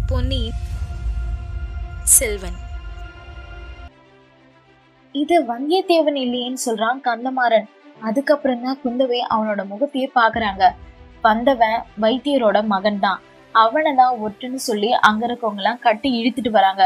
பொன்னி செல்வன் இது வந்தியத்தேவன் இல்லையேன்னு சொல்றான் கந்தமாறன் அதுக்கப்புறம் தான் குந்தவை அவனோட முகத்தையே பாக்குறாங்க வந்தவன் வைத்தியரோட மகன் தான் அவனை தான் ஒட்டுன்னு சொல்லி அங்க இருக்கவங்க எல்லாம் கட்டி இழுத்துட்டு வராங்க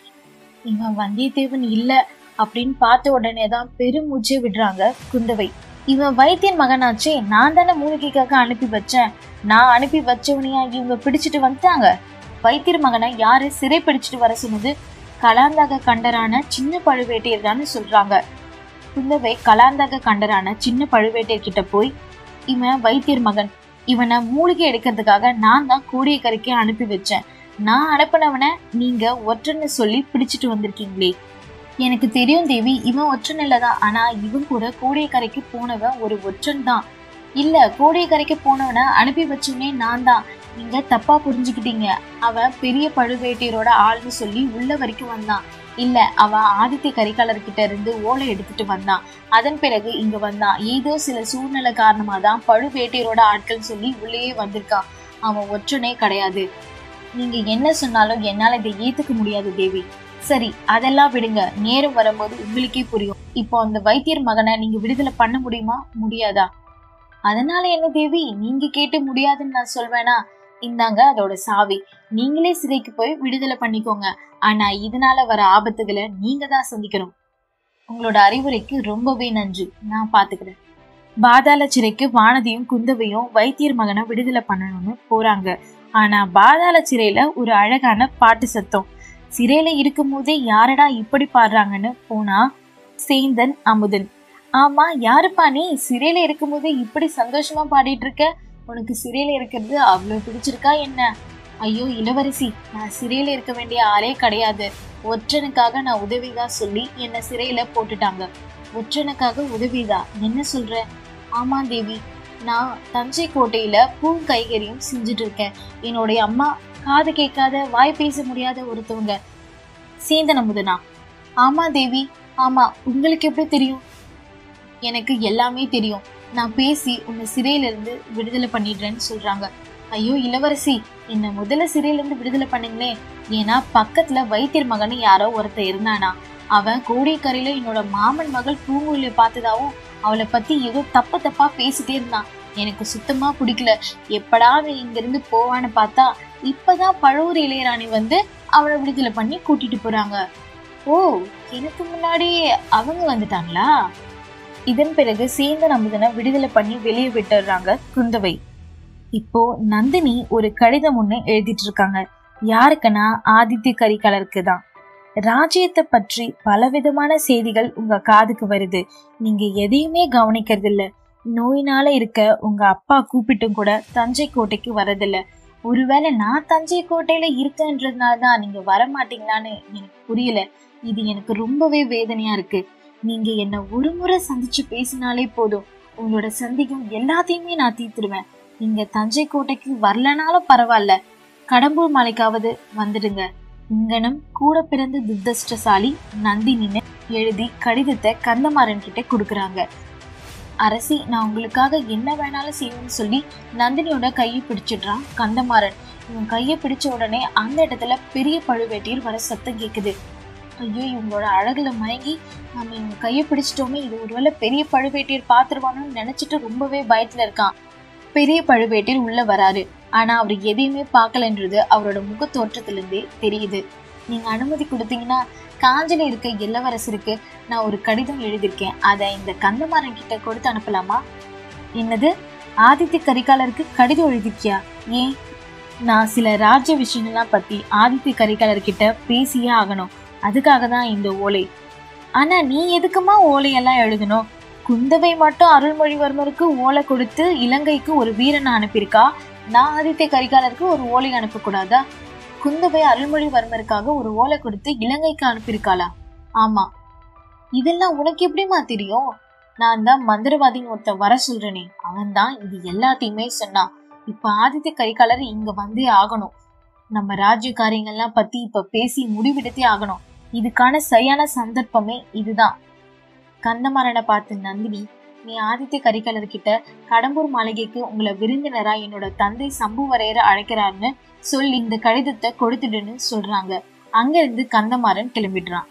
இவன் வந்தியத்தேவன் இல்ல அப்படின்னு பார்த்த உடனே தான் பெருமூச்சே விடுறாங்க குந்தவை இவன் வைத்தியன் மகனாச்சே நான் தானே மூலிகைக்காக அனுப்பி வச்சேன் நான் அனுப்பி வச்சவனையா இவங்க பிடிச்சிட்டு வந்துட்டாங்க வைத்தியர் மகனை யாரு சிறை பிடிச்சிட்டு வர சொன்னது கலாந்தக கண்டரான சின்ன பழுவேட்டையர் தானே சொல்றாங்க குந்தவை கலாந்தக கண்டரான சின்ன பழுவேட்டையர் கிட்ட போய் இவன் வைத்தியர் மகன் இவனை மூலிகை எடுக்கிறதுக்காக நான் தான் கோடியக்கரைக்கு அனுப்பி வச்சேன் நான் அனுப்பினவனை நீங்க ஒற்றன்னு சொல்லி பிடிச்சிட்டு வந்திருக்கீங்களே எனக்கு தெரியும் தேவி இவன் ஒற்றன் இல்லதான் ஆனா இவன் கூட கோடியக்கரைக்கு போனவன் ஒரு ஒற்றன் தான் இல்ல கோடியக்கரைக்கு போனவனை அனுப்பி வச்சவனே நான் தான் நீங்க தப்பா புரிஞ்சுக்கிட்டீங்க அவன் பெரிய பழுவேட்டையரோட ஆள்னு சொல்லி உள்ள வரைக்கும் வந்தான் இல்ல அவன் ஆதித்ய கரிகாலர்கிட்ட இருந்து ஓலை எடுத்துட்டு வந்தான் அதன் பிறகு இங்க வந்தான் ஏதோ சில சூழ்நிலை காரணமா தான் பழுவேட்டையரோட ஆட்கள் சொல்லி உள்ளேயே வந்திருக்கான் அவன் ஒற்றனே கிடையாது நீங்க என்ன சொன்னாலும் என்னால இதை ஏத்துக்க முடியாது தேவி சரி அதெல்லாம் விடுங்க நேரம் வரும்போது உங்களுக்கே புரியும் இப்போ அந்த வைத்தியர் மகனை நீங்க விடுதலை பண்ண முடியுமா முடியாதா அதனால என்ன தேவி நீங்க கேட்டு முடியாதுன்னு நான் சொல்வேனா இந்தாங்க அதோட சாவி நீங்களே சிறைக்கு போய் விடுதலை பண்ணிக்கோங்க ஆனா இதனால வர ஆபத்துகளை நீங்க தான் சந்திக்கணும் உங்களோட அறிவுரைக்கு ரொம்பவே நன்றி நான் பாத்துக்கிறேன் பாதாள சிறைக்கு வானதியும் குந்தவையும் வைத்தியர் மகனை விடுதலை பண்ணணும்னு போறாங்க ஆனா பாதாள சிறையில ஒரு அழகான பாட்டு சத்தம் சிறையில இருக்கும் போதே யாரடா இப்படி பாடுறாங்கன்னு போனா சேந்தன் அமுதன் ஆமா யாருப்பா நீ சிறையில இருக்கும் போதே இப்படி சந்தோஷமா பாடிட்டு இருக்க உனக்கு சிறையில இருக்கிறது அவ்வளவு பிடிச்சிருக்கா என்ன ஐயோ இளவரசி நான் சிறையில இருக்க வேண்டிய ஆளே கிடையாது ஒற்றனுக்காக நான் உதவிதான் சொல்லி என்னை சிறையில போட்டுட்டாங்க ஒற்றனுக்காக உதவிதா என்ன சொல்ற ஆமா தேவி நான் தஞ்சை கோட்டையில பூங்கைகரியும் செஞ்சுட்டு இருக்கேன் என்னுடைய அம்மா காது கேட்காத வாய் பேச முடியாத ஒருத்தவங்க சேந்தன் அமுதனா ஆமா தேவி ஆமா உங்களுக்கு எப்படி தெரியும் எனக்கு எல்லாமே தெரியும் நான் பேசி உன்னை சிறையில இருந்து விடுதலை பண்ணிடுறேன்னு சொல்றாங்க ஐயோ இளவரசி என்ன முதல்ல சிறையில இருந்து விடுதலை பண்ணுங்களே ஏன்னா பக்கத்துல வைத்தியர் மகன் யாரோ ஒருத்தர் இருந்தானா அவன் கோடிக்கரையில என்னோட மாமன் மகள் பூங்குழிய பார்த்ததாவும் அவளை பத்தி ஏதோ தப்பு தப்பா பேசிட்டே இருந்தான் எனக்கு சுத்தமா பிடிக்கல எப்படா அவன் இங்க இருந்து போவான்னு பார்த்தா இப்பதான் பழுவூர் இளையராணி வந்து அவளை விடுதலை பண்ணி கூட்டிட்டு போறாங்க ஓ எனக்கு முன்னாடி அவங்க வந்துட்டாங்களா இதன் பிறகு சேந்தன் அமுதனை விடுதலை பண்ணி வெளியே விட்டுறாங்க குந்தவை இப்போ நந்தினி ஒரு கடிதம் ஒண்ணு எழுதிட்டு இருக்காங்க யாருக்குன்னா ஆதித்ய கரிகாலருக்கு தான் ராஜ்யத்தை பற்றி பலவிதமான செய்திகள் உங்க காதுக்கு வருது நீங்க எதையுமே கவனிக்கிறது இல்ல நோயினால இருக்க உங்க அப்பா கூப்பிட்டும் கூட தஞ்சை கோட்டைக்கு வரதில்ல ஒருவேளை நான் தஞ்சை கோட்டையில இருக்கேன்றதுனால தான் நீங்க வர மாட்டீங்களான்னு எனக்கு புரியல இது எனக்கு ரொம்பவே வேதனையா இருக்கு நீங்க என்ன ஒரு முறை சந்திச்சு பேசினாலே போதும் உங்களோட சந்திக்கும் எல்லாத்தையுமே நான் தீர்த்துடுவேன் நீங்க தஞ்சை கோட்டைக்கு வரலனாலும் பரவாயில்ல கடம்பூர் மலைக்காவது வந்துடுங்க இங்கனம் கூட பிறந்த துர்தஷ்டசாலி நந்தினின்னு எழுதி கடிதத்தை கந்தமாறன் கிட்ட கொடுக்குறாங்க அரசி நான் உங்களுக்காக என்ன வேணாலும் செய்வேன்னு சொல்லி நந்தினியோட கையை பிடிச்சிடுறான் கந்தமாறன் இவன் கையை பிடிச்ச உடனே அந்த இடத்துல பெரிய பழுவேட்டையர் வர சத்தம் கேக்குது ஐயோ இவங்களோட அழகுல மயங்கி நம்ம இவங்க கையை பிடிச்சிட்டோமே இது ஒருவேளை பெரிய பழுவேட்டையர் பாத்துருவானோன்னு நினைச்சிட்டு ரொம்பவே பயத்துல இருக்கான் பெரிய பழுவேட்டையர் உள்ள வராரு ஆனா அவர் எதையுமே பார்க்கலன்றது அவரோட முக தோற்றத்திலிருந்தே தெரியுது நீங்க அனுமதி கொடுத்தீங்கன்னா காஞ்சில இருக்க இளவரசருக்கு நான் ஒரு கடிதம் எழுதியிருக்கேன் அதை இந்த கந்தமாறன் கிட்ட கொடுத்து அனுப்பலாமா என்னது ஆதித்ய கரிகாலருக்கு கடிதம் எழுதிருக்கியா ஏன் நான் சில ராஜ்ய விஷயங்கள்லாம் பத்தி ஆதித்ய கரிகாலர்கிட்ட பேசியே ஆகணும் அதுக்காக தான் இந்த ஓலை ஆனா நீ எதுக்குமா ஓலையெல்லாம் எழுதணும் குந்தவை மட்டும் அருள்மொழிவர்மருக்கு ஓலை கொடுத்து இலங்கைக்கு ஒரு வீரனை அனுப்பியிருக்கா நான் ஆதித்ய கரிகாலருக்கு ஒரு ஓலை அனுப்பக்கூடாதா குந்தவை அருள்மொழிவர்மருக்காக ஒரு ஓலை கொடுத்து இலங்கைக்கு அனுப்பியிருக்காளா ஆமா இதெல்லாம் உனக்கு எப்படிமா தெரியும் நான் தான் மந்திரவாதின்னு ஒருத்தன் வர சொல்றேனே அவன் தான் இது எல்லாத்தையுமே சொன்னான் இப்ப ஆதித்ய கரிகாலர் இங்க வந்தே ஆகணும் நம்ம ராஜ்ய காரியங்கள்லாம் பத்தி இப்ப பேசி முடிவெடுத்தே ஆகணும் இதுக்கான சரியான சந்தர்ப்பமே இதுதான் கந்தமாறனை பார்த்த நந்தினி நீ ஆதித்ய கரிகாலர் கிட்ட கடம்பூர் மாளிகைக்கு உங்களை விருந்தினரா என்னோட தந்தை சம்புவரையரை அழைக்கிறாருன்னு சொல்லி இந்த கடிதத்தை கொடுத்துடுன்னு சொல்றாங்க அங்க இருந்து கந்தமாறன் கிளம்பிடுறான்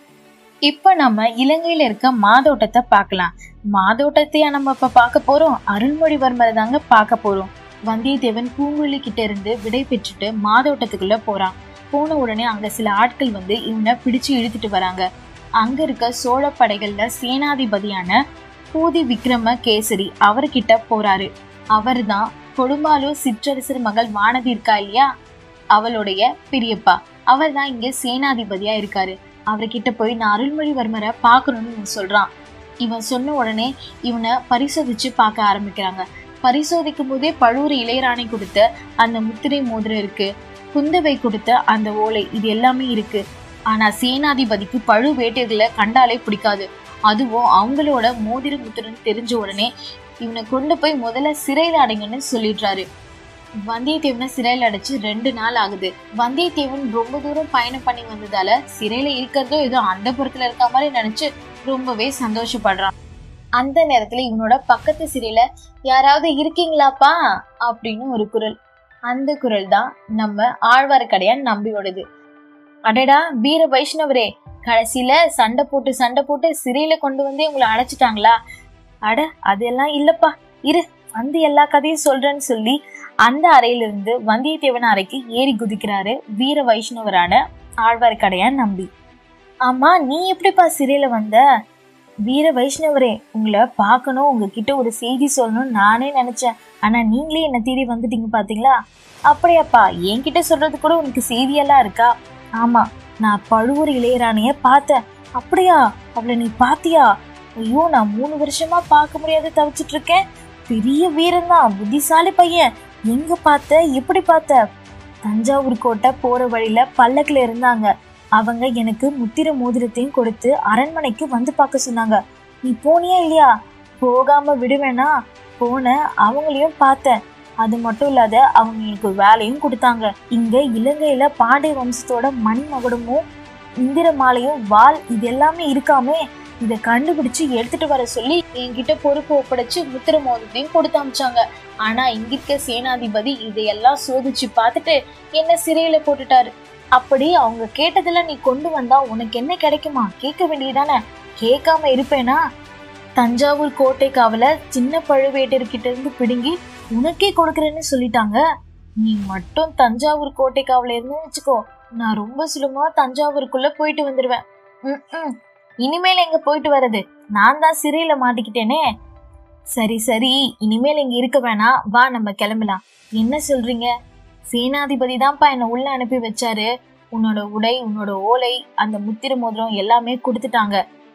இப்ப நம்ம இலங்கையில இருக்க மாதோட்டத்தை பார்க்கலாம் மாதோட்டத்தையா நம்ம இப்ப பார்க்க போறோம் அருள்மொழிவர்மரை தாங்க பார்க்க போறோம் வந்தியத்தேவன் பூங்குழலி கிட்ட இருந்து விடை பெற்றுட்டு மாதோட்டத்துக்குள்ள போறான் போன உடனே அங்க சில ஆட்கள் வந்து இவனை பிடிச்சு இழுத்துட்டு வராங்க அங்க இருக்க சோழ படைகள்ல சேனாதிபதியான பூதி விக்ரம கேசரி அவர்கிட்ட போறாரு அவர்தான் கொடும்பாலூர் சிற்றரசர் மகள் வானதி இருக்கா இல்லையா அவளுடைய பெரியப்பா அவர் தான் இங்க சேனாதிபதியா இருக்காரு அவர்கிட்ட போய் நான் அருள்மொழிவர்மரை பார்க்கணும்னு இவன் சொல்றான் இவன் சொன்ன உடனே இவனை பரிசோதிச்சு பார்க்க ஆரம்பிக்கிறாங்க பரிசோதிக்கும் போதே பழுவூர் இளையராணி கொடுத்த அந்த முத்திரை மோதிரம் இருக்கு குந்தவை கொடுத்த அந்த ஓலை இது எல்லாமே இருக்கு ஆனா சேனாதிபதிக்கு பழு வேட்டைகளை கண்டாலே பிடிக்காது அதுவும் அவங்களோட மோதிர முத்திரன்னு தெரிஞ்ச உடனே இவனை கொண்டு போய் முதல்ல சிறையில் அடைங்கன்னு சொல்லிடுறாரு வந்தியத்தேவனை சிறையில் அடைச்சு ரெண்டு நாள் ஆகுது வந்தியத்தேவன் ரொம்ப தூரம் பயணம் பண்ணி வந்ததால சிறையில இருக்கிறதோ ஏதோ அந்த புறத்துல இருக்க மாதிரி நினைச்சு ரொம்பவே சந்தோஷப்படுறான் அந்த நேரத்துல இவனோட பக்கத்து சிறையில யாராவது இருக்கீங்களாப்பா அப்படின்னு ஒரு குரல் அந்த குரல் தான் நம்ம ஆழ்வார்க்கடையான் நம்பியோடது அடடா வீர வைஷ்ணவரே கடைசியில சண்டை போட்டு சண்டை போட்டு சிறையில கொண்டு வந்து உங்களை அழைச்சிட்டாங்களா அட அதெல்லாம் இல்லப்பா இரு வந்து எல்லா கதையும் சொல்றேன்னு சொல்லி அந்த அறையிலிருந்து வந்தியத்தேவன் அறைக்கு ஏறி குதிக்கிறாரு வீர வைஷ்ணவரான ஆழ்வார்க்கடையான் நம்பி ஆமா நீ எப்படிப்பா சிறையில வந்த வீர வைஷ்ணவரே உங்களை பார்க்கணும் உங்ககிட்ட ஒரு செய்தி சொல்லணும்னு நானே நினைச்சேன் ஆனா நீங்களே என்ன தேடி வந்துட்டீங்க பாத்தீங்களா அப்படியாப்பா என்கிட்ட சொல்றது கூட உனக்கு செய்தியெல்லாம் இருக்கா ஆமா நான் பழுவூர் இளையராணிய பார்த்தேன் அப்படியா அவளை நீ பாத்தியா ஐயோ நான் மூணு வருஷமா பார்க்க முடியாத தவிச்சிட்டு இருக்கேன் பெரிய வீரன் தான் புத்திசாலி பையன் எங்க பார்த்த எப்படி பார்த்த தஞ்சாவூர் கோட்டை போற வழியில பல்லக்குல இருந்தாங்க அவங்க எனக்கு முத்திர மோதிரத்தையும் கொடுத்து அரண்மனைக்கு வந்து பார்க்க சொன்னாங்க நீ போனியா இல்லையா போகாம விடுவேனா போன அவங்களையும் பார்த்தேன் அது மட்டும் இல்லாத அவங்க எனக்கு வேலையும் கொடுத்தாங்க இங்க இலங்கையில பாண்டிய வம்சத்தோட மணிமகுடமும் இந்திர மாலையும் வாள் இது எல்லாமே இருக்காமே இதை கண்டுபிடிச்சு எடுத்துட்டு வர சொல்லி என்கிட்ட பொறுப்பு ஒப்படைச்சு முத்திர மோதிரத்தையும் கொடுத்து அமிச்சாங்க ஆனா இங்க இருக்க சேனாதிபதி இதையெல்லாம் சோதிச்சு பார்த்துட்டு என்ன சிறையில போட்டுட்டாரு அப்படி அவங்க கேட்டதெல்லாம் நீ கொண்டு வந்தா உனக்கு என்ன கிடைக்குமா கேட்க வேண்டியதானே கேட்காம இருப்பேனா தஞ்சாவூர் கோட்டை காவல சின்ன பழுவேட்டர்கிட்ட இருந்து பிடுங்கி உனக்கே கொடுக்கறேன்னு சொல்லிட்டாங்க நீ மட்டும் தஞ்சாவூர் கோட்டை காவல இருந்து வச்சுக்கோ நான் ரொம்ப சுலபமா தஞ்சாவூருக்குள்ள போயிட்டு வந்துடுவேன் ம் இனிமேல் எங்க போயிட்டு வர்றது நான் தான் சிறையில மாட்டிக்கிட்டேனே சரி சரி இனிமேல் இங்க இருக்க வேணாம் வா நம்ம கிளம்பலாம் என்ன சொல்றீங்க சேனாதிபதி தான்ப்பா என்னை உள்ள அனுப்பி வச்சாரு உன்னோட உடை உன்னோட ஓலை அந்த முத்திர மோதிரம் எல்லாமே கொடுத்துட்டாங்க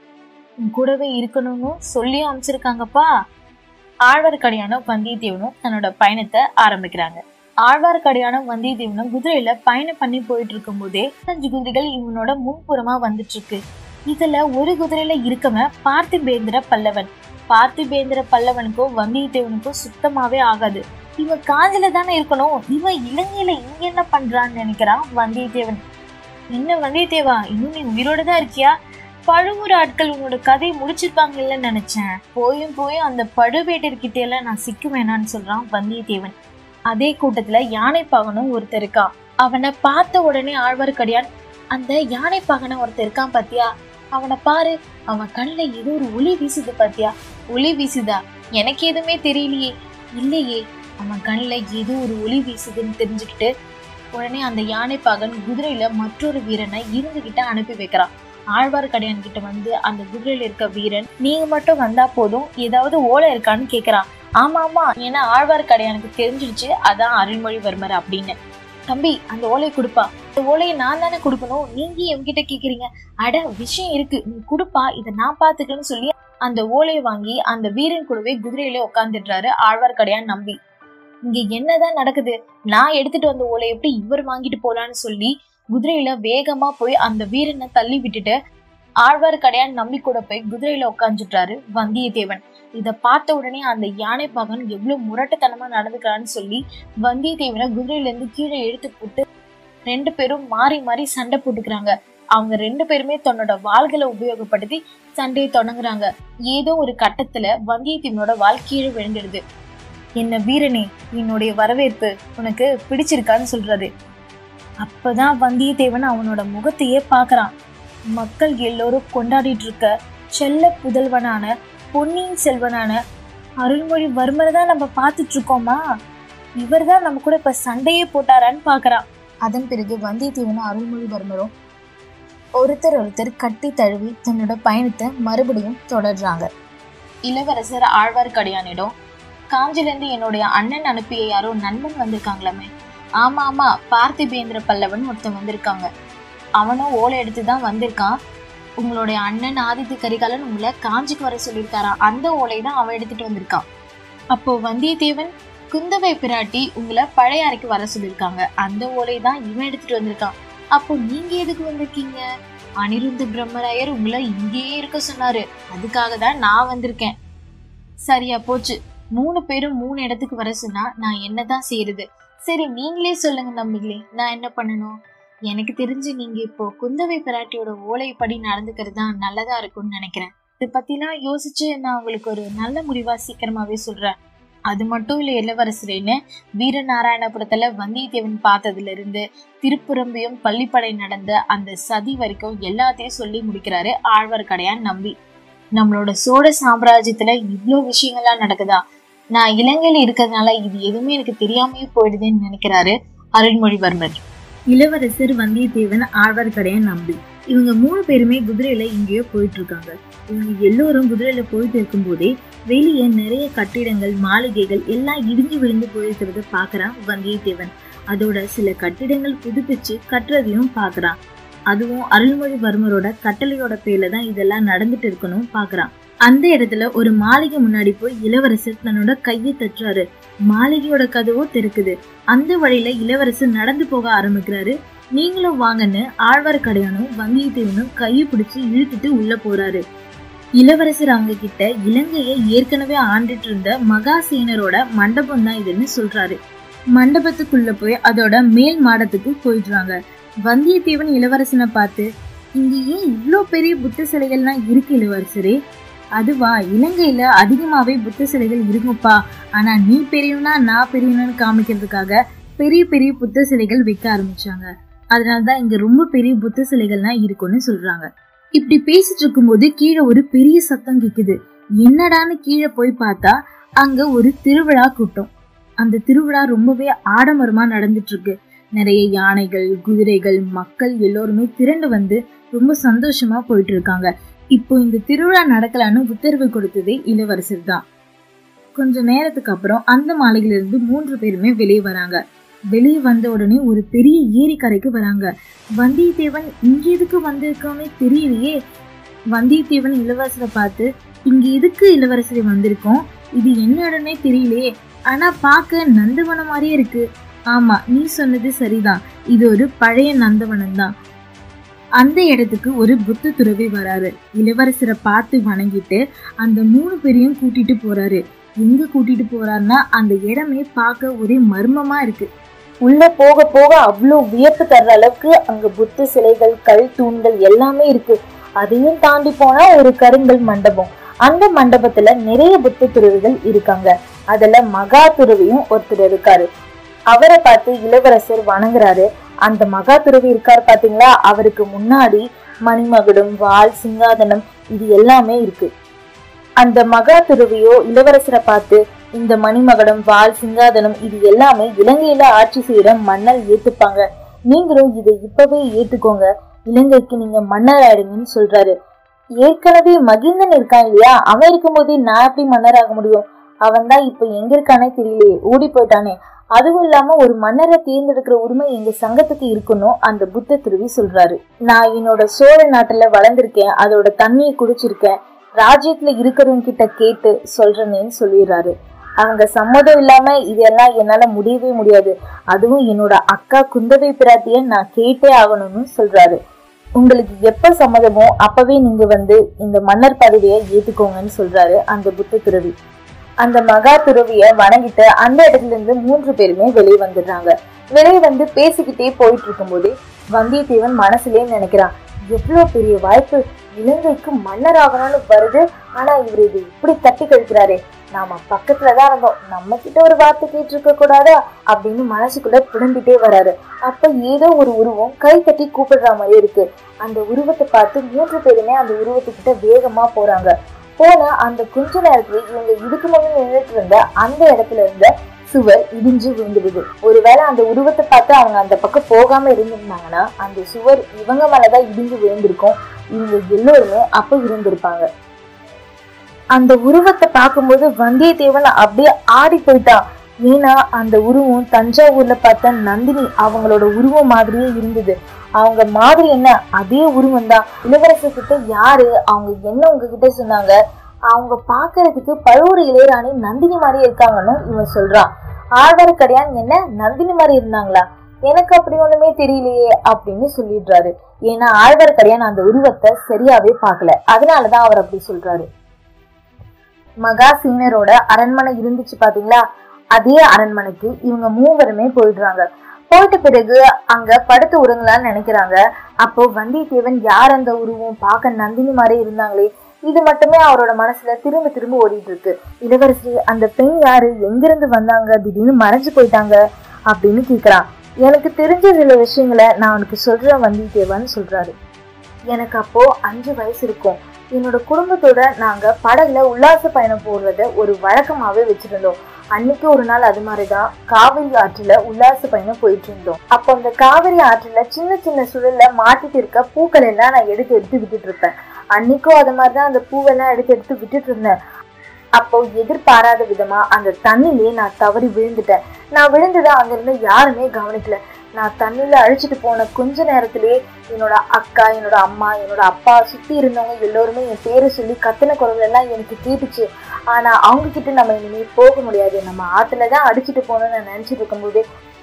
உன் கூடவே இருக்கணும்னு சொல்லியும் அமைச்சிருக்காங்கப்பா ஆழ்வார்க்கடியானும் வந்தியத்தேவனும் தன்னோட பயணத்தை ஆரம்பிக்கிறாங்க ஆழ்வார்க்கடியானும் வந்தியத்தேவனும் குதிரையில பயணம் பண்ணி போயிட்டு இருக்கும் போதே அஞ்சு குதிரைகள் இவனோட முன்புறமா வந்துட்டு இருக்கு இதுல ஒரு குதிரையில இருக்கவன் பார்த்திபேந்திர பல்லவன் பார்த்திபேந்திர பல்லவனுக்கும் வந்தியத்தேவனுக்கும் சுத்தமாவே ஆகாது இவன் காஞ்சில தானே இருக்கணும் இவன் இலங்கையில இங்க என்ன பண்றான்னு நினைக்கிறான் வந்தியத்தேவன் என்ன வந்தியத்தேவா இன்னும் நீ உயிரோட தான் இருக்கியா பழுவூர் ஆட்கள் உன்னோட கதையை முடிச்சிருப்பாங்கல்ல நினைச்சேன் போயும் போயும் அந்த பழுவேட்டர்கிட்ட எல்லாம் நான் சிக்க வேணான்னு சொல்றான் வந்தியத்தேவன் அதே கூட்டத்துல யானைப்பாகனும் ஒருத்தர் இருக்கான் அவனை பார்த்த உடனே ஆழ்வார்க்கடியான் அந்த யானைப்பாகனை ஒருத்தர் இருக்கான் பாத்தியா அவனை பாரு அவன் கண்ணுல ஏதோ ஒரு ஒளி வீசுது பாத்தியா ஒளி வீசுதா எனக்கு எதுவுமே தெரியலையே இல்லையே அவன் கண்ணுல ஏதோ ஒரு ஒளி வீசுதுன்னு தெரிஞ்சுக்கிட்டு உடனே அந்த யானைப்பாகன் குதிரையில மற்றொரு வீரனை இருந்துகிட்ட அனுப்பி வைக்கிறான் ஆழ்வார்க்கடியான் கிட்ட வந்து அந்த குதிரையில இருக்க வீரன் நீங்க மட்டும் வந்தா போதும் ஏதாவது ஓலை இருக்கான்னு கேக்குறான் ஆமா ஆமா ஏன்னா ஆழ்வார்க்கடியானுக்கு தெரிஞ்சிடுச்சு அதான் அருள்மொழிவர்மர் அப்படின்னு தம்பி அந்த ஓலையை கொடுப்பா அந்த ஓலையை நான் தானே கொடுக்கணும் நீங்க என்கிட்ட கேக்குறீங்க அட விஷயம் இருக்கு நீ கொடுப்பா இதை நான் பாத்துக்கிறேன்னு சொல்லி அந்த ஓலையை வாங்கி அந்த வீரன் கூடவே குதிரையில உட்காந்துடுறாரு ஆழ்வார்க்கடியான் நம்பி இங்க என்னதான் நடக்குது நான் எடுத்துட்டு வந்த ஓலை எப்படி இவர் வாங்கிட்டு போலான்னு சொல்லி குதிரையில வேகமா போய் அந்த வீரனை தள்ளி விட்டுட்டு ஆழ்வார்க்கடையான் நம்பி கூட போய் குதிரையில உட்காந்துட்டாரு வந்தியத்தேவன் இத பார்த்த உடனே அந்த யானை பாகன் எவ்வளவு முரட்டுத்தனமா நடந்துக்கிறான்னு சொல்லி வந்தியத்தேவனை குதிரையில இருந்து கீழே எடுத்து போட்டு ரெண்டு பேரும் மாறி மாறி சண்டை போட்டுக்கிறாங்க அவங்க ரெண்டு பேருமே தன்னோட வாள்களை உபயோகப்படுத்தி சண்டையை தொடங்குறாங்க ஏதோ ஒரு கட்டத்துல வந்தியத்தேவனோட வாள் கீழே விழுந்துடுது என்ன வீரனே என்னுடைய வரவேற்பு உனக்கு பிடிச்சிருக்கான்னு சொல்றாரு அப்பதான் வந்தியத்தேவன் அவனோட முகத்தையே பார்க்கறான் மக்கள் எல்லோரும் கொண்டாடிட்டு இருக்க செல்ல புதல்வனான பொன்னியின் செல்வனான அருள்மொழிவர்மரை தான் நம்ம பார்த்துட்டு இருக்கோமா இவர் தான் நம்ம கூட இப்ப சண்டையே போட்டாரான்னு பார்க்கறான் அதன் பிறகு வந்தியத்தேவனும் அருள்மொழிவர்மரும் ஒருத்தர் ஒருத்தர் கட்டி தழுவி தன்னோட பயணத்தை மறுபடியும் தொடர்றாங்க இளவரசர் ஆழ்வார்க்கடியானிடம் காஞ்சிலேருந்து என்னுடைய அண்ணன் அனுப்பிய யாரோ நண்பன் வந்திருக்காங்களாமே ஆமா ஆமா பார்த்திபேந்திர பல்லவன் ஒருத்தன் வந்திருக்காங்க அவனும் ஓலை எடுத்து தான் வந்திருக்கான் உங்களுடைய அண்ணன் ஆதித்த கரிகாலன் உங்களை காஞ்சிக்கு வர சொல்லியிருக்காராம் அந்த ஓலை தான் அவன் எடுத்துட்டு வந்திருக்கான் அப்போ வந்தியத்தேவன் குந்தவை பிராட்டி உங்களை பழைய அறைக்கு வர சொல்லியிருக்காங்க அந்த ஓலை தான் இவன் எடுத்துட்டு வந்திருக்கான் அப்போ நீங்க எதுக்கு வந்திருக்கீங்க அனிருத்த பிரம்மராயர் உங்களை இங்கேயே இருக்க சொன்னாரு அதுக்காக தான் நான் வந்திருக்கேன் சரியா போச்சு மூணு பேரும் மூணு இடத்துக்கு வர சொன்னா நான் என்னதான் செய்யறது சரி நீங்களே சொல்லுங்க நம்பிகளே நான் என்ன பண்ணணும் எனக்கு தெரிஞ்சு நீங்க இப்போ குந்தவை பிராட்டியோட ஓலைப்படி நடந்துக்கிறது தான் நல்லதா இருக்கும்னு நினைக்கிறேன் இதை பத்திலாம் யோசிச்சு நான் உங்களுக்கு ஒரு நல்ல முடிவா சீக்கிரமாவே சொல்றேன் அது மட்டும் இல்ல இளவரசரேன்னு வீரநாராயணபுரத்துல வந்தியத்தேவன் பார்த்ததுல இருந்து திருப்புறம்பியும் பள்ளிப்படை நடந்த அந்த சதி வரைக்கும் எல்லாத்தையும் சொல்லி முடிக்கிறாரு ஆழ்வார்க்கடையான் நம்பி நம்மளோட சோழ சாம்ராஜ்யத்துல இவ்வளோ விஷயங்கள்லாம் நடக்குதா நான் இலங்கையில இருக்கிறதுனால இது எதுவுமே எனக்கு தெரியாமயே போயிடுதுன்னு நினைக்கிறாரு அருள்மொழிவர்மர் இளவரசர் வந்தியத்தேவன் ஆழ்வார்க்கடையான் நம்பி இவங்க மூணு பேருமே குதிரையில எங்கேயோ போயிட்டு இருக்காங்க இவங்க எல்லோரும் குதிரையில போயிட்டு இருக்கும்போதே வெளியே நிறைய கட்டிடங்கள் மாளிகைகள் எல்லாம் இடிஞ்சு விழுந்து போயிருக்கிறத பாக்குறான் வந்தியத்தேவன் அதோட சில கட்டிடங்கள் புதுப்பிச்சு கட்டுறதையும் பாக்குறான் அதுவும் அருள்மொழிவர்மரோட கட்டளையோட பேர்ல தான் இதெல்லாம் நடந்துட்டு இருக்கணும் பாக்குறான் அந்த இடத்துல ஒரு மாளிகை முன்னாடி போய் இளவரசர் தன்னோட கையை தட்டுறாரு மாளிகையோட கதவும் திறக்குது அந்த வழியில இளவரசர் நடந்து போக ஆரம்பிக்கிறாரு நீங்களும் வாங்கன்னு ஆழ்வார்க்கடையானும் வந்தியத்தேவனும் கையை பிடிச்சு இழுத்துட்டு உள்ள போறாரு இளவரசர் அவங்க கிட்ட இலங்கையை ஏற்கனவே ஆண்டுட்டு இருந்த மகாசேனரோட மண்டபம் தான் இதுன்னு சொல்றாரு மண்டபத்துக்குள்ள போய் அதோட மேல் மாடத்துக்கு போயிடுறாங்க வந்தியத்தேவன் இளவரசனை பார்த்து இங்க ஏன் இவ்ளோ பெரிய புத்த சிலைகள்லாம் இருக்கு இளவரசரே அதுவா இலங்கையில அதிகமாவே புத்த சிலைகள் இருக்குப்பா ஆனா நீ பெரியவனா நான் பெரியவனான்னு காமிக்கிறதுக்காக பெரிய பெரிய புத்த சிலைகள் வைக்க ஆரம்பிச்சாங்க அதனாலதான் இங்க ரொம்ப பெரிய புத்த சிலைகள்லாம் இருக்கும்னு சொல்றாங்க இப்படி பேசிட்டு இருக்கும்போது கீழே ஒரு பெரிய சத்தம் கேக்குது என்னடான்னு கீழே போய் பார்த்தா அங்க ஒரு திருவிழா கூட்டம் அந்த திருவிழா ரொம்பவே ஆடம்பரமா நடந்துட்டு இருக்கு நிறைய யானைகள் குதிரைகள் மக்கள் எல்லோருமே திரண்டு வந்து ரொம்ப சந்தோஷமா போயிட்டு இருக்காங்க இப்போ இந்த திருவிழா நடக்கலான்னு உத்தரவு கொடுத்ததே இளவரசர் தான் கொஞ்ச நேரத்துக்கு அப்புறம் அந்த மாளிகையிலிருந்து மூன்று பேருமே வெளியே வராங்க வெளியே வந்த உடனே ஒரு பெரிய ஏரிக்கரைக்கு வராங்க வந்தியத்தேவன் இங்க எதுக்கு வந்திருக்கோன்னே தெரியலையே வந்தியத்தேவன் இளவரசரை பார்த்து இங்க எதுக்கு இளவரசரை வந்திருக்கோம் இது என்ன இடம்னே தெரியலையே ஆனா பார்க்க நந்தவனம் மாதிரியே இருக்கு ஆமா நீ சொன்னது சரிதான் இது ஒரு பழைய நந்தவனம் தான் அந்த இடத்துக்கு ஒரு புத்த துறவி வராரு இளவரசரை பார்த்து வணங்கிட்டு அந்த மூணு பேரையும் கூட்டிட்டு போறாரு எங்க கூட்டிட்டு போறாருன்னா அந்த இடமே பார்க்க ஒரே மர்மமா இருக்கு உள்ள போக போக அவ்வளோ வியப்பு தர்ற அளவுக்கு அங்க புத்த சிலைகள் கல் தூண்கள் எல்லாமே இருக்கு அதையும் தாண்டி போனா ஒரு கருங்கல் மண்டபம் அந்த மண்டபத்துல நிறைய புத்த துறவிகள் இருக்காங்க அதுல மகா துறவியும் ஒருத்தர் இருக்காரு அவரை பார்த்து இளவரசர் வணங்குறாரு அந்த மகா துறவி இருக்காரு பாத்தீங்களா அவருக்கு முன்னாடி மணிமகுடம் வாள் சிங்காதனம் இது எல்லாமே இருக்கு அந்த மகா துறவியோ இளவரசரை பார்த்து இந்த மணிமகுடம் வாள் சிங்காதனம் இது எல்லாமே இலங்கையில ஆட்சி செய்யற மன்னர் ஏத்துப்பாங்க நீங்களும் இதை இப்பவே ஏத்துக்கோங்க இலங்கைக்கு நீங்க மன்னர் ஆயிடுங்கன்னு சொல்றாரு ஏற்கனவே மகிந்தன் இருக்கான் இல்லையா அவன் இருக்கும்போதே நான் எப்படி மன்னர் ஆக முடியும் அவன் தான் இப்ப எங்க இருக்கானே தெரியலையே ஓடி போயிட்டானே அதுவும் இல்லாம ஒரு மன்னரை தேர்ந்தெடுக்கிற உரிமை எங்க சங்கத்துக்கு இருக்கணும் அந்த புத்த துருவி சொல்றாரு நான் என்னோட சோழ நாட்டுல வளர்ந்திருக்கேன் அதோட தண்ணியை குடிச்சிருக்கேன் ராஜ்யத்துல இருக்கிறவங்க கிட்ட கேட்டு சொல்றேனேன்னு சொல்லிடுறாரு அவங்க சம்மதம் இல்லாம இதெல்லாம் என்னால முடியவே முடியாது அதுவும் என்னோட அக்கா குந்தவை பிராட்டிய நான் கேட்டே ஆகணும்னு சொல்றாரு உங்களுக்கு எப்ப சம்மதமோ அப்பவே நீங்க வந்து இந்த மன்னர் பதவியை ஏத்துக்கோங்கன்னு சொல்றாரு அந்த புத்த துறவி அந்த மகா துறவிய வணங்கிட்டு அந்த இடத்துல இருந்து மூன்று பேருமே வெளியே வந்துடுறாங்க வெளியே வந்து பேசிக்கிட்டே போயிட்டு இருக்கும்போது வந்தியத்தேவன் மனசுலயே நினைக்கிறான் எவ்வளவு பெரிய வாய்ப்பு இலங்கைக்கு மன்னராகணும்னு வருது ஆனா இவர் இது இப்படி தட்டி கழிக்கிறாரே நாம பக்கத்துலதான் இருந்தோம் நம்ம கிட்ட ஒரு வார்த்தை கேட்டிருக்க கூடாதா அப்படின்னு மனசுக்குள்ள புலம்பிட்டே வராரு அப்ப ஏதோ ஒரு உருவம் கை தட்டி கூப்பிடுற மாதிரி இருக்கு அந்த உருவத்தை பார்த்து மூன்று பேருமே அந்த உருவத்துக்கிட்ட வேகமா போறாங்க போன அந்த கொஞ்ச நேரத்துல இவங்க இதுக்கு முன்னே நின்றுட்டு இருந்த அந்த இடத்துல இருந்த சுவர் இடிஞ்சு விழுந்துடுது ஒருவேளை அந்த உருவத்தை பார்த்து அவங்க அந்த பக்கம் போகாம இருந்திருந்தாங்கன்னா அந்த சுவர் இவங்க மேலதான் இடிஞ்சு விழுந்திருக்கும் இவங்க எல்லோருமே அப்ப இருந்திருப்பாங்க அந்த உருவத்தை பார்க்கும்போது வந்தியத்தேவன் அப்படியே ஆடி போயிட்டான் ஏன்னா அந்த உருவம் தஞ்சாவூர்ல பார்த்த நந்தினி அவங்களோட உருவம் மாதிரியே இருந்தது அவங்க மாதிரி என்ன அதே உருவம் தான் இளவரசர் கிட்ட யாரு அவங்க என்ன உங்ககிட்ட சொன்னாங்க அவங்க பாக்குறதுக்கு பழுவூர் இளையராணி நந்தினி மாதிரி இருக்காங்கன்னு இவன் சொல்றான் ஆழ்வார்க்கடியான் என்ன நந்தினி மாதிரி இருந்தாங்களா எனக்கு அப்படி ஒண்ணுமே தெரியலையே அப்படின்னு சொல்லிடுறாரு ஏன்னா ஆழ்வார்க்கடியான் அந்த உருவத்தை சரியாவே பார்க்கல அதனாலதான் அவர் அப்படி சொல்றாரு மகாசீனரோட அரண்மனை இருந்துச்சு பாத்தீங்களா அதே அரண்மனைக்கு இவங்க மூவருமே போயிடுறாங்க போயிட்ட பிறகு அங்க படுத்து உறங்கலாம்னு நினைக்கிறாங்க அப்போ வந்தியத்தேவன் யார் அந்த உருவம் பார்க்க நந்தினி மாதிரி இருந்தாங்களே இது மட்டுமே அவரோட மனசுல திரும்ப திரும்ப ஓடிட்டு இருக்கு இளவரசி அந்த பெண் யாரு எங்கிருந்து வந்தாங்க திடீர்னு மறைஞ்சு போயிட்டாங்க அப்படின்னு கேக்குறான் எனக்கு தெரிஞ்ச சில விஷயங்களை நான் உனக்கு சொல்றேன் வந்தியத்தேவன் சொல்றாரு எனக்கு அப்போ அஞ்சு வயசு இருக்கும் என்னோட குடும்பத்தோட நாங்க படகுல உல்லாச பயணம் போடுறத ஒரு வழக்கமாவே வச்சிருந்தோம் அன்னைக்கு ஒரு நாள் அது மாதிரிதான் காவிரி ஆற்றுல உல்லாச பயணம் போயிட்டு இருந்தோம் அப்போ அந்த காவிரி ஆற்றுல சின்ன சின்ன சுழல்ல மாட்டிட்டு இருக்க பூக்கள் எல்லாம் நான் எடுத்து எடுத்து விட்டுட்டு இருப்பேன் அன்னைக்கும் அது மாதிரிதான் அந்த பூவெல்லாம் எடுத்து எடுத்து விட்டுட்டு இருந்தேன் அப்போ எதிர்பாராத விதமா அந்த தண்ணிலே நான் தவறி விழுந்துட்டேன் நான் விழுந்ததை அங்கிருந்து யாருமே கவனிக்கல நான் தண்ணியில அழிச்சிட்டு போன கொஞ்ச நேரத்திலேயே என்னோட அக்கா என்னோட அம்மா என்னோட அப்பா சுத்தி இருந்தவங்க எல்லோருமே என் பேரை சொல்லி கத்தின குரல் எல்லாம் எனக்கு கேட்டுச்சு ஆனா அவங்க கிட்ட நம்ம இனிமே போக முடியாது நம்ம ஆத்துல தான் அடிச்சிட்டு போகணும்னு நான் நினைச்சிட்டு இருக்கும்போது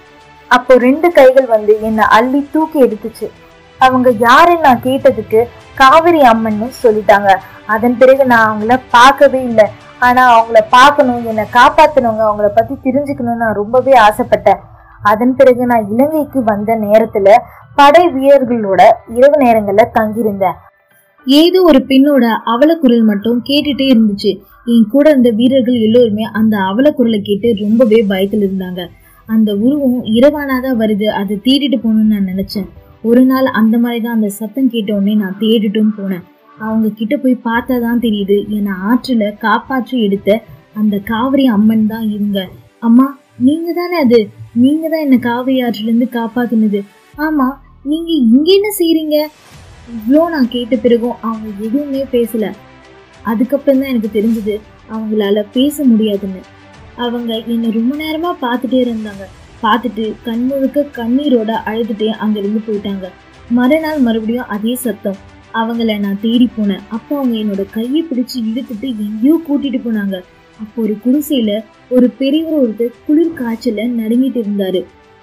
அப்போ ரெண்டு கைகள் வந்து என்னை அள்ளி தூக்கி எடுத்துச்சு அவங்க யாருன்னு நான் கேட்டதுக்கு காவிரி அம்மன்னு சொல்லிட்டாங்க அதன் பிறகு நான் அவங்கள பார்க்கவே இல்லை ஆனா அவங்கள பார்க்கணும் என்னை காப்பாத்தணுங்க அவங்கள பத்தி தெரிஞ்சுக்கணும்னு நான் ரொம்பவே ஆசைப்பட்டேன் அதன் பிறகு நான் இலங்கைக்கு வந்த நேரத்துல படை வீரர்களோட இரவு நேரங்கள்ல தங்கியிருந்தேன் ஏதோ ஒரு பெண்ணோட அவலக்குரல் மட்டும் கேட்டுட்டே இருந்துச்சு என் கூட இருந்த வீரர்கள் எல்லோருமே அந்த அவலக்குரலை கேட்டு ரொம்பவே பயத்துல இருந்தாங்க அந்த உருவம் இரவானாதான் வருது அதை தேடிட்டு போகணும்னு நான் நினைச்சேன் ஒரு நாள் அந்த மாதிரி தான் அந்த சத்தம் கேட்ட உடனே நான் தேடிட்டும் போனேன் அவங்க கிட்ட போய் பார்த்தா தான் தெரியுது என்னை ஆற்றுல காப்பாற்றி எடுத்த அந்த காவிரி அம்மன் தான் இவங்க அம்மா நீங்க தானே அது நீங்க தான் என்ன காவிரி ஆற்றுல இருந்து காப்பாத்துனது ஆமா நீங்க இங்க என்ன செய்றீங்க இவ்வளோ நான் கேட்ட பிறகும் அவங்க எதுவுமே பேசல அதுக்கப்புறம் தான் எனக்கு தெரிஞ்சது அவங்களால பேச முடியாதுன்னு அவங்க என்னை ரொம்ப நேரமா பார்த்துட்டே இருந்தாங்க பார்த்துட்டு கண் முழுக்க கண்ணீரோட அழுதுட்டே அங்கிருந்து போயிட்டாங்க மறுநாள் மறுபடியும் அதே சத்தம் அவங்கள நான் தேடி போனேன் அப்போ அவங்க என்னோட கையை பிடிச்சு இழுத்துட்டு எங்கேயோ கூட்டிட்டு போனாங்க அப்போ ஒரு குடிசையில ஒரு பெரியவர் ஒருத்தர் குளிர் காய்ச்சல நடுங்கிட்டு இருந்தாரு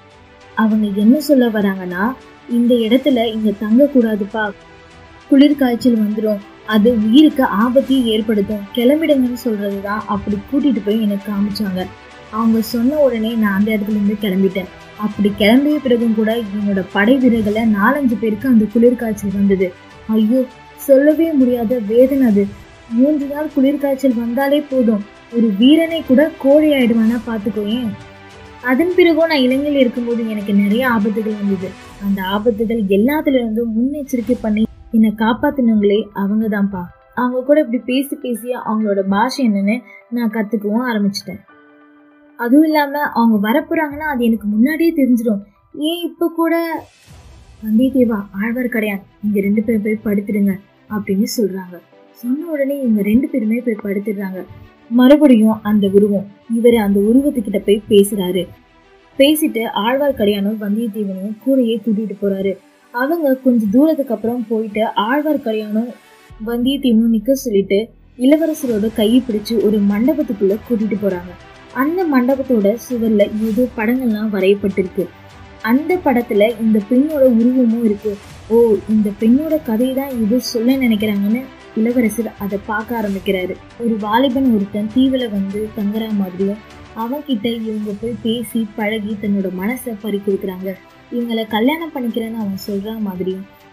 அவங்க என்ன சொல்ல வராங்கன்னா இந்த இடத்துல இங்க தங்க கூடாதுப்பா குளிர் காய்ச்சல் வந்துடும் அது உயிருக்கு ஆபத்தையும் ஏற்படுத்தும் கிளம்பிடுங்கன்னு சொல்றதுதான் அப்படி கூட்டிட்டு போய் எனக்கு காமிச்சாங்க அவங்க சொன்ன உடனே நான் அந்த இடத்துல இருந்து கிளம்பிட்டேன் அப்படி கிளம்பிய பிறகும் கூட என்னோட படை வீரர்களை நாலஞ்சு பேருக்கு அந்த குளிர் காய்ச்சல் வந்தது ஐயோ சொல்லவே முடியாத வேதனை அது மூன்று நாள் குளிர் காய்ச்சல் வந்தாலே போதும் ஒரு வீரனை கூட கோழை ஆயிடுவானா பாத்துக்கோயேன் அதன் பிறகும் நான் இலங்கையில் இருக்கும்போது எனக்கு நிறைய ஆபத்துகள் வந்தது அந்த ஆபத்துகள் எல்லாத்துல இருந்தும் முன்னெச்சரிக்கை பண்ணி என்னை காப்பாத்தினவங்களே அவங்க தான்ப்பா அவங்க கூட இப்படி பேசி பேசி அவங்களோட பாஷை என்னன்னு நான் கத்துக்கவும் ஆரம்பிச்சிட்டேன் அதுவும் இல்லாம அவங்க வரப்போறாங்கன்னா அது எனக்கு முன்னாடியே தெரிஞ்சிடும் ஏன் இப்போ கூட வந்தியத்தேவா ஆழ்வார்க்கடையான் இங்க ரெண்டு பேரும் போய் படுத்துடுங்க அப்படின்னு சொல்றாங்க சொன்ன உடனே இவங்க ரெண்டு பேருமே போய் படுத்துடுறாங்க மறுபடியும் அந்த உருவம் இவர் அந்த உருவத்துக்கிட்ட போய் பேசுறாரு பேசிட்டு ஆழ்வார்க்கடியானும் வந்தியத்தேவனும் கூடையே கூட்டிட்டு போறாரு அவங்க கொஞ்சம் தூரத்துக்கு அப்புறம் போயிட்டு ஆழ்வார்க்கடியானும் வந்தியத்தேவனும் நிக்க சொல்லிட்டு இளவரசரோட கையை பிடிச்சு ஒரு மண்டபத்துக்குள்ள கூட்டிட்டு போறாங்க அந்த மண்டபத்தோட சுவர்ல ஏதோ படங்கள்லாம் வரையப்பட்டிருக்கு அந்த படத்துல இந்த பெண்ணோட உருவமும் இருக்கு ஓ இந்த பெண்ணோட கதையை தான் இது சொல்ல நினைக்கிறாங்கன்னு இளவரசர் அதை பார்க்க ஆரம்பிக்கிறாரு ஒரு வாலிபன் ஒருத்தன் தீவுல வந்து தங்குற மாதிரியும் அவன்கிட்ட இவங்க போய் பேசி பழகி தன்னோட மனசை பறி கொடுக்குறாங்க இவங்களை கல்யாணம் பண்ணிக்கிறேன்னு அவன் சொல்ற மாதிரியும்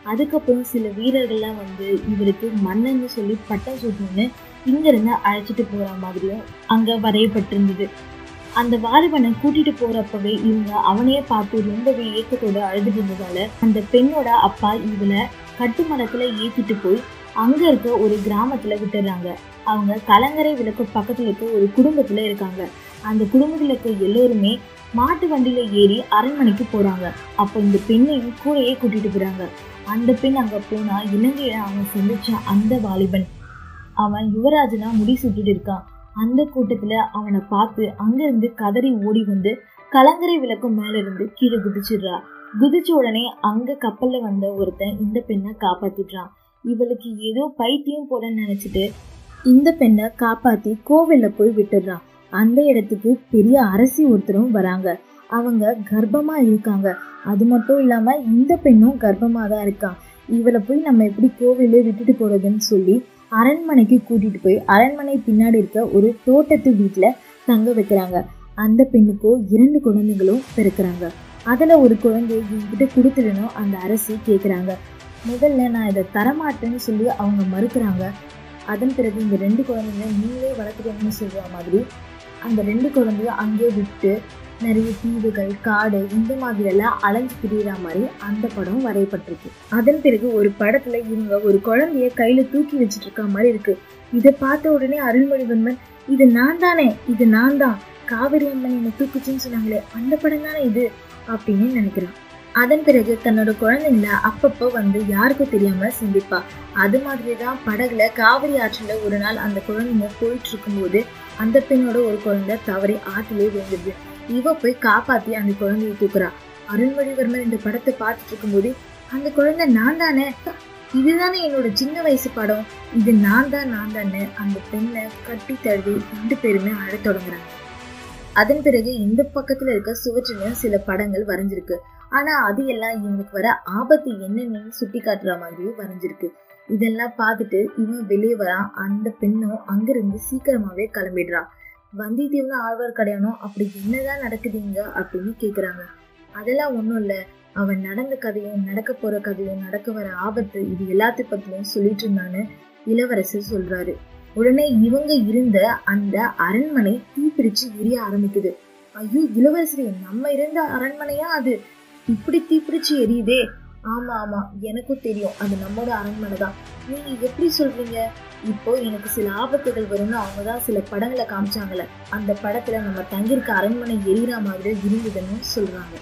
அதுக்கப்புறம் சில வீரர்கள்லாம் வந்து இவருக்கு மன்னன்னு சொல்லி பட்டம் சூட்டணும்னு இங்கிருந்து அழைச்சிட்டு போற மாதிரியும் அங்க வரையப்பட்டிருந்தது அந்த வாலிபனை கூட்டிட்டு போறப்பவே இவங்க அவனையே பார்த்து ரொம்பவே ஏக்கத்தோட அழுதுட்டு இருந்ததால அந்த பெண்ணோட அப்பா இவனை கட்டுமரத்துல ஏத்திட்டு போய் அங்க இருக்க ஒரு கிராமத்துல விட்டுறாங்க அவங்க கலங்கரை விளக்கு பக்கத்துல இருக்க ஒரு குடும்பத்துல இருக்காங்க அந்த குடும்பத்துல இருக்க எல்லோருமே மாட்டு வண்டியில ஏறி அரண்மனைக்கு போறாங்க அப்போ இந்த பெண்ணையும் கூடயே கூட்டிட்டு போறாங்க அந்த பெண் அங்க போனா இலங்கையில அவன் சந்திச்ச அந்த வாலிபன் அவன் யுவராஜனா முடி சுட்டிட்டு இருக்கான் அந்த கூட்டத்துல அவனை பார்த்து அங்கிருந்து கதறி ஓடி வந்து கலங்கரை விளக்கு மேல இருந்து கீழே குதிச்சிடுறா குதிச்ச உடனே அங்க கப்பல்ல வந்த ஒருத்தன் இந்த பெண்ணை காப்பாத்திடுறான் இவளுக்கு ஏதோ பைத்தியம் போல நினைச்சிட்டு இந்த பெண்ணை காப்பாத்தி கோவில்ல போய் விட்டுடுறான் அந்த இடத்துக்கு பெரிய அரசி ஒருத்தரும் வராங்க அவங்க கர்ப்பமா இருக்காங்க அது மட்டும் இல்லாம இந்த பெண்ணும் கர்ப்பமா தான் இருக்கான் இவளை போய் நம்ம எப்படி கோவிலே விட்டுட்டு போறதுன்னு சொல்லி அரண்மனைக்கு கூட்டிட்டு போய் அரண்மனை பின்னாடி இருக்க ஒரு தோட்டத்து வீட்டுல தங்க வைக்கிறாங்க அந்த பெண்ணுக்கோ இரண்டு குழந்தைகளும் பிறக்கிறாங்க அதுல ஒரு குழந்தைய என்கிட்ட கொடுத்துடணும் அந்த அரசி கேக்குறாங்க முதல்ல நான் இதை தரமாட்டேன்னு சொல்லி அவங்க மறுக்கிறாங்க அதன் பிறகு இந்த ரெண்டு குழந்தைங்க நீங்களே வளர்த்துக்கணும்னு சொல்ற மாதிரி அந்த ரெண்டு குழந்தைய அங்கேயே விட்டு நிறைய தீவுகள் காடு இந்த மாதிரி எல்லாம் அலைஞ்சு திரியிற மாதிரி அந்த படம் வரையப்பட்டிருக்கு அதன் பிறகு ஒரு படத்துல இவங்க ஒரு குழந்தைய கையில தூக்கி வச்சுட்டு இருக்க மாதிரி இருக்கு இதை பார்த்த உடனே அருள்மொழிவர்மன் இது நான் தானே இது நான் தான் காவிரி அம்மன் என்னை தூக்குச்சுன்னு சொன்னாங்களே அந்த படம் தானே இது அப்படின்னு நினைக்கிறான் அதன் பிறகு தன்னோட குழந்தைங்கள அப்பப்போ வந்து யாருக்கும் தெரியாம சிந்திப்பா அது மாதிரி தான் படகுல காவிரி ஆற்றுல ஒரு நாள் அந்த குழந்தைங்க போயிட்டு இருக்கும்போது அந்த பெண்ணோட ஒரு குழந்தை தவறி ஆற்றிலே விழுந்துருது இவ போய் காப்பாத்தி அந்த குழந்தைய தூக்குறா அருள்மொழிவர்மன் இந்த படத்தை பார்த்துட்டு இருக்கும்போது அந்த குழந்தை நான் தானே இதுதானே என்னோட சின்ன வயசு படம் இது நான் தான் நான் தானே அந்த பெண்ணை கட்டி தழுவி ரெண்டு பேருமே அழத் தொடங்குறாங்க அதன் பிறகு இந்த பக்கத்துல இருக்க சுவற்றிலும் சில படங்கள் வரைஞ்சிருக்கு ஆனா அது எல்லாம் இவனுக்கு வர ஆபத்து என்னன்னு சுட்டி காட்டுற மாதிரியும் வரைஞ்சிருக்கு இதெல்லாம் பார்த்துட்டு இவன் வெளியே வரான் அந்த பெண்ணும் அங்கிருந்து சீக்கிரமாவே கிளம்பிடுறா வந்தியத்தேவனும் ஆழ்வார்க்கடையானும் அப்படி என்னதான் நடக்குதுங்க அப்படின்னு கேக்குறாங்க அதெல்லாம் ஒண்ணும் இல்ல அவன் நடந்த கதையும் நடக்க போற கதையும் நடக்க வர ஆபத்து இது எல்லாத்த பத்தியும் சொல்லிட்டு இருந்தான்னு இளவரசர் சொல்றாரு உடனே இவங்க இருந்த அந்த அரண்மனை தீப்பிடிச்சு எரிய ஆரம்பிக்குது ஐயோ இளவரசரே நம்ம இருந்த அரண்மனையா அது இப்படி தீப்பிடிச்சு எரியுதே ஆமா ஆமா எனக்கும் தெரியும் அது நம்மோட அரண்மனை தான் நீங்க எப்படி சொல்றீங்க இப்போ எனக்கு சில ஆபத்துகள் வரும்னு அவங்க தான் சில படங்களை காமிச்சாங்கல்ல அந்த படத்துல நம்ம தங்கியிருக்க அரண்மனை எரியிற மாதிரி இருந்ததுன்னு சொல்றாங்க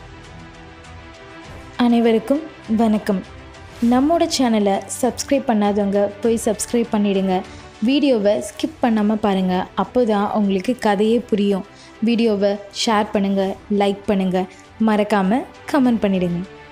அனைவருக்கும் வணக்கம் நம்மோட சேனலை சப்ஸ்கிரைப் பண்ணாதவங்க போய் சப்ஸ்கிரைப் பண்ணிடுங்க வீடியோவை ஸ்கிப் பண்ணாமல் பாருங்கள் அப்போ தான் உங்களுக்கு கதையே புரியும் வீடியோவை ஷேர் பண்ணுங்கள் லைக் பண்ணுங்கள் மறக்காமல் கமெண்ட் பண்ணிடுங்க